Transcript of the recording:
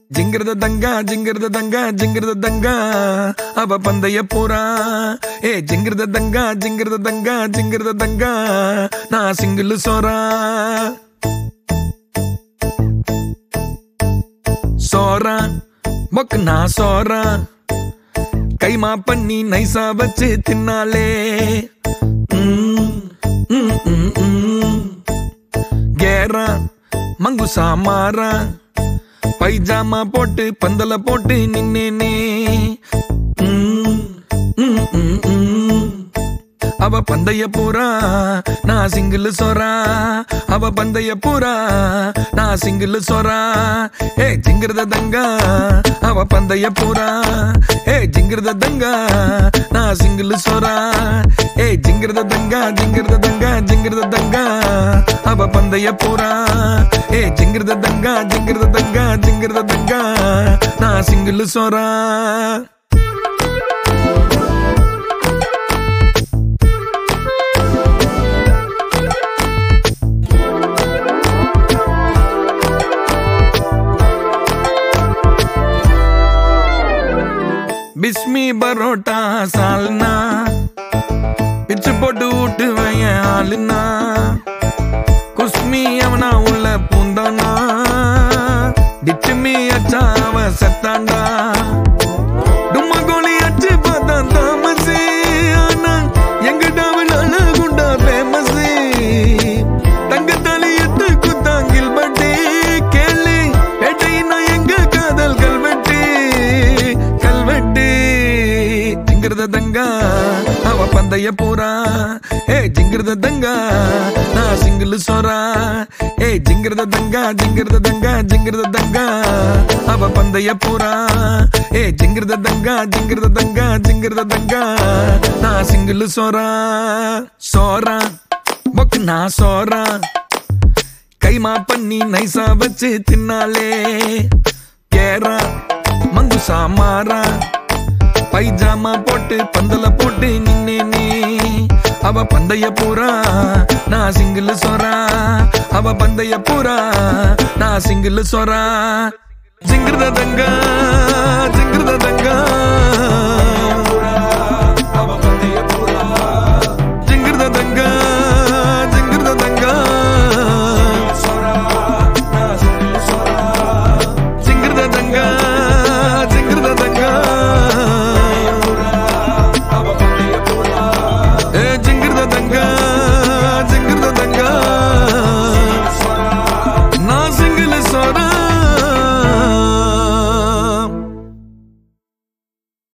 ஜிங்கிரத தங்கா ஜிங்கிரத தங்கா ஜிங்கிரத தங்கா அவ பந்தய போறா ஏ ஜிங்கிரத தங்கா ஜிங்கிரத தங்கா ஜிங்கிரத தங்கா நான் சிங்கிள் சோறா சோறா மொக்கு நான் சோறா கைமா பண்ணி நைசா வச்சு தின்னாலே ம், ம், ம், ம். கேரா மங்குசா மாறா பைஜாமா போட்டு பந்தல போட்டு நின்னேனே ம், ம், ம், ம். அவ பந்தய பூரா நான் சிங்கிள் சொரா அவ பந்தய பூரா நான் சிங்கிள் சொரா ஏ ஜிங்கிரத தங்கா அவ பந்தய பூரா ஏ ஜிங்கிரத தங்கா நான் சிங்கிள் சொரா ஏ ஜிங்கிரத தங்கா ஜிங்கிரத தங்கா ஜிங்கிரத தங்கா அவ பந்தய பூரா ஏ ஜிங்கிரத தங்கா ஜிங்கிரத தங்கா ஜிங்கிரத தங்கா நான் சிங்கிள் சொரா பிஸ்மி பரோட்டா சால்னா பிச்சு போட்டு விட்டு வைய ஆளுனா குஸ்மி அவனா உள்ள பூந்தானா டிச்சுமி அச்சா அவன் செத்தாண்டா டும்மா கோழி அச்சு பார்த்தா தாமசே ஆனா எங்க டாவனால குண்டா ஃபேமஸ் தங்க தாலி எட்டு குத்தாங்கில் பட்டே கேளு பேட்டையினா எங்க காதல் கல்வெட்டு கல்வெட்டு ஜிங்கிரத தங்கா அவ பந்தய போறா ஏ ஜிங்கிரத தங்கா நான் சிங்கிள் சோறா ஏ ஜிங்கிரத தங்கா ஜிங்கிரத தங்கா ஜிங்கிரத தங்கா அவ பந்தய போறா ஏ ஜிங்கிரத தங்கா ஜிங்கிரத தங்கா ஜிங்கிரத தங்கா நான் சிங்கிள் சோறா சோறா மொக்கு நான் சோறா கைமா பண்ணி நைசா வச்சு தின்னாலே கேரா மங்குசா மாறா பைஜாமா போட்டு பந்தல போட்டு நின்னேனே அவ பந்தய பூரா நான் சிங்கிள் சொரா அவ பந்தய பூரா நான் சிங்கிள் சொரா ஜிங்கிரத தங்கா